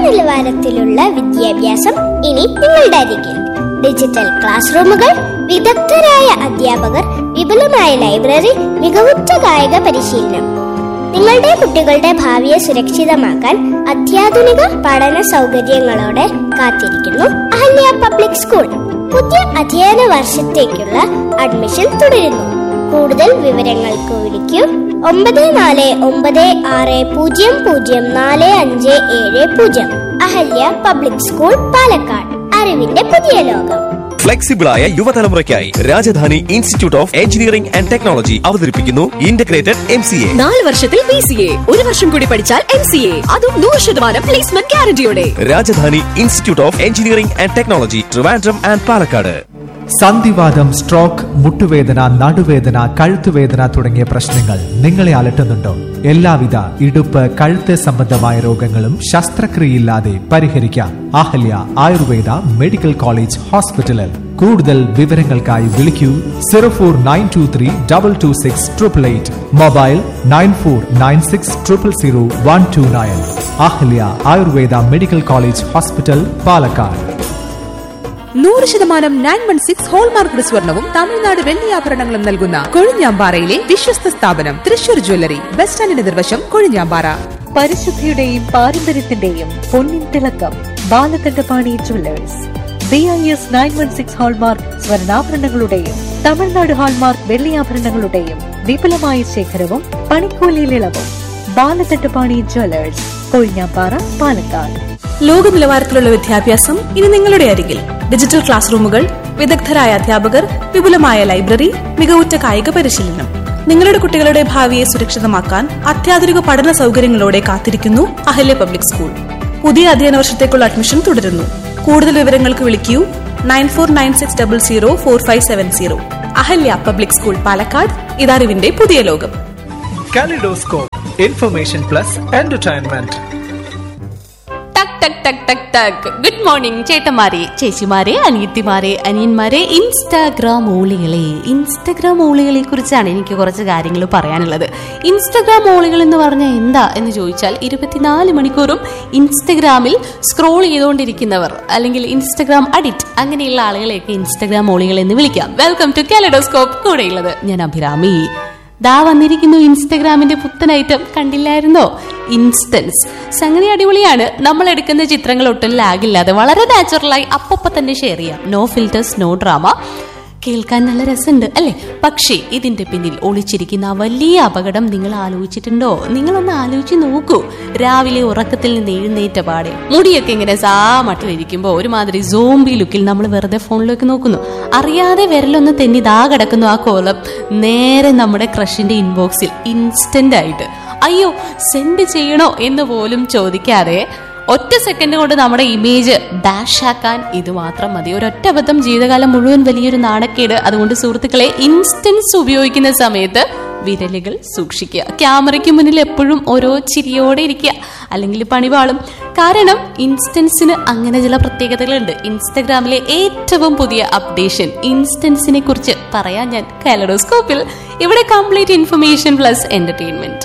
നിലവാരത്തിലുള്ള വിദ്യാഭ്യാസം ഇനി നിങ്ങളുടെ അരികിൽ ഡിജിറ്റൽ ക്ലാസ് റൂമുകൾ വിദഗ്ധരായ അധ്യാപകർ വിപുലമായ ലൈബ്രറി മികവുറ്റ കായിക പരിശീലനം നിങ്ങളുടെ കുട്ടികളുടെ ഭാവിയെ സുരക്ഷിതമാക്കാൻ അത്യാധുനിക പഠന സൗകര്യങ്ങളോടെ കാത്തിരിക്കുന്നു അഹല്യ പബ്ലിക് സ്കൂൾ പുതിയ അധ്യയന വർഷത്തേക്കുള്ള അഡ്മിഷൻ തുടരുന്നു കൂടുതൽ വിവരങ്ങൾക്ക് വിളിക്കൂ ഒമ്പത് നാല് ഒമ്പത് ആറ് പൂജ്യം പൂജ്യം നാല് അഞ്ച് ഏഴ് പൂജ്യം അഹല്യ പബ്ലിക് സ്കൂൾ പാലക്കാട് അറിവിന്റെ പുതിയ ലോകം ഫ്ലെക്സിബിളായ യുവതലമുറയ്ക്കായി Rajadhani institute of engineering and technology അവതരിപ്പിക്കുന്നു ഇന്റഗ്രേറ്റഡ് എം സി എ നാല് വർഷത്തിൽ പി സി എ ഒരു വർഷം കൂടി പഠിച്ചാൽ എം സി എ അതും നൂറ് ശതമാനം പ്ലേസ്മെന്റ് ഗ്യാരണ്ടിയോടെ Rajadhani institute of engineering and technology Trivandrum and Palakkad സന്ധിവാദം സ്ട്രോക്ക് മുട്ടുവേദന നടുവേദന കഴുത്തുവേദന തുടങ്ങിയ പ്രശ്നങ്ങൾ നിങ്ങളെ അലട്ടുന്നുണ്ടോ എല്ലാവിധ ഇടുപ്പ് കഴുത്ത് സംബന്ധമായ രോഗങ്ങളും ശസ്ത്രക്രിയയില്ലാതെ പരിഹരിക്കാം അഹല്യ ആയുർവേദ മെഡിക്കൽ കോളേജ് ഹോസ്പിറ്റലിൽ കൂടുതൽ വിവരങ്ങൾക്കായി വിളിക്കൂ zero four nine two three double two six triple eight mobile nine four nine six triple zero one two nine Ahalya Ayurveda medical college hospital Palakkad നൂറ് ശതമാനം നയൻ വൺ സിക്സ് ഹോൾമാർക്ക് സ്വർണവും തമിഴ്നാട് വെള്ളിയാഭരണങ്ങളും നൽകുന്ന കൊഴിഞ്ഞാമ്പാറയിലെ വിശ്വസ്ത സ്ഥാപനം തൃശൂർ ജ്വല്ലറി ബസ് സ്റ്റാൻഡിന് നിർവശം കൊഴിഞ്ഞാമ്പാറ പരിശുദ്ധിയുടെയും പാരമ്പര്യത്തിന്റെയും പൊന്നിൻ തിളക്കം Balakandapani jewellers B I S nine one six hallmark സ്വർണ്ണാഭരണങ്ങളുടെയും തമിഴ്നാട് ഹാൾമാർക്ക് വെള്ളിയാഭരണങ്ങളുടെയും വിപുലമായ ശേഖരവും പണിക്കൂലിയിൽ ഇളവും ബാലകണ്ഠപാണി ജ്വല്ലേഴ്സ് കൊഴിഞ്ഞാമ്പാറ പാലക്കാട് ലോക നിലവാരത്തിലുള്ള വിദ്യാഭ്യാസം ഇനി നിങ്ങളുടെ അരികിൽ ഡിജിറ്റൽ ക്ലാസ് റൂമുകൾ വിദഗ്ധരായ അധ്യാപകർ വിപുലമായ ലൈബ്രറി മികവുറ്റ കായിക പരിശീലനം നിങ്ങളുടെ കുട്ടികളുടെ ഭാവിയെ സുരക്ഷിതമാക്കാൻ അത്യാധുനിക പഠന സൗകര്യങ്ങളോടെ കാത്തിരിക്കുന്നു അഹല്യ പബ്ലിക് സ്കൂൾ പുതിയ അധ്യയന വർഷത്തേക്കുള്ള അഡ്മിഷൻ തുടരുന്നു കൂടുതൽ വിവരങ്ങൾക്ക് വിളിക്കൂ nine four nine six double zero four five seven zero Ahalya public school Palakkad ഇതറിവിന്റെ പുതിയ ലോകം കാലിഡോസ്കോപ്പ് ഇൻഫർമേഷൻ പ്ലസ് എന്റർടൈൻമെന്റ് ടക് ടക് ടക് ടക് ടക് ഗുഡ് മോർണിംഗ് ചേട്ടന്മാരെ ചേച്ചിമാരെ അനിയത്തിമാരെ അനിയന്മാരെ ഇൻസ്റ്റാഗ്രാം ഓളികളെ ഇൻസ്റ്റാഗ്രാം ഓളികളെ കുറിച്ചാണ് എനിക്ക് കുറച്ച് കാര്യങ്ങൾ പറയാനുള്ളത് ഇൻസ്റ്റാഗ്രാം ഓളികൾ എന്ന് പറഞ്ഞാൽ എന്താ എന്ന് ചോദിച്ചാൽ ഇരുപത്തിനാല് മണിക്കൂറും ഇൻസ്റ്റഗ്രാമിൽ സ്ക്രോൾ ചെയ്തുകൊണ്ടിരിക്കുന്നവർ അല്ലെങ്കിൽ ഇൻസ്റ്റഗ്രാം അഡിക്റ്റ് അങ്ങനെയുള്ള ആളുകളെയൊക്കെ ഇൻസ്റ്റഗ്രാം ഓളികൾ എന്ന് വിളിക്കാം വെൽക്കം ടു കാലഡോസ്കോപ്പ് കൂടെയുള്ളത് ഞാൻ അഭിരാമി ദാ വന്നിരിക്കുന്നു ഇൻസ്റ്റഗ്രാമിന്റെ പുത്തൻ ഐറ്റം കണ്ടില്ലായിരുന്നോ ഇൻസ്റ്റൻസ് സംഗതി അടിപൊളിയാണ് നമ്മൾ എടുക്കുന്ന ചിത്രങ്ങൾ ഒട്ടും ലാഗില്ലാതെ വളരെ നാച്ചുറലായി അപ്പപ്പ തന്നെ ഷെയർ ചെയ്യാം നോ ഫിൽറ്റേഴ്സ് നോ ഡ്രാമ കേൾക്കാൻ നല്ല രസമുണ്ട് അല്ലേ പക്ഷേ ഇതിന്റെ പിന്നിൽ ഒളിച്ചിരിക്കുന്ന ആ വലിയ അപകടം നിങ്ങൾ ആലോചിച്ചിട്ടുണ്ടോ നിങ്ങളൊന്ന് ആലോചിച്ച് നോക്കൂ രാവിലെ ഉറക്കത്തിൽ നിന്ന് എഴുന്നേറ്റ പാടെ മുടിയൊക്കെ ഇങ്ങനെ സാ മട്ടിലിരിക്കുമ്പോൾ ഒരുമാതിരി സോംബി ലുക്കിൽ നമ്മൾ വെറുതെ ഫോണിലേക്ക് നോക്കുന്നു അറിയാതെ വിരലൊന്ന് തെന്നി ദാ കിടക്കുന്നു ആ കോലം നേരെ നമ്മുടെ ക്രഷിന്റെ ഇൻബോക്സിൽ ഇൻസ്റ്റന്റ് ആയിട്ട് അയ്യോ സെൻഡ് ചെയ്യണോ എന്ന് പോലും ചോദിക്കാതെ ഒറ്റ സെക്കൻഡ് കൊണ്ട് നമ്മുടെ ഇമേജ് ഡാഷ് ആക്കാൻ ഇത് മാത്രം മതി ഒരൊറ്റ അബദ്ധം ജീവിതകാലം മുഴുവൻ വലിയൊരു നാണക്കേട് അതുകൊണ്ട് സുഹൃത്തുക്കളെ ഇൻസ്റ്റൻസ് ഉപയോഗിക്കുന്ന സമയത്ത് വിരലുകൾ സൂക്ഷിക്കുക ക്യാമറയ്ക്ക് മുന്നിൽ എപ്പോഴും ഓരോ ചിരിയോടെ ഇരിക്കുക അല്ലെങ്കിൽ പണിപാളും കാരണം ഇൻസ്റ്റൻസിന് അങ്ങനെ ചില പ്രത്യേകതകളുണ്ട് ഇൻസ്റ്റഗ്രാമിലെ ഏറ്റവും പുതിയ അപ്ഡേഷൻ ഇൻസ്റ്റൻസിനെ കുറിച്ച് പറയാൻ ഞാൻ കാലഡോസ്കോപ്പിൽ ഇവിടെ കംപ്ലീറ്റ് ഇൻഫർമേഷൻ പ്ലസ് എന്റർടൈൻമെന്റ്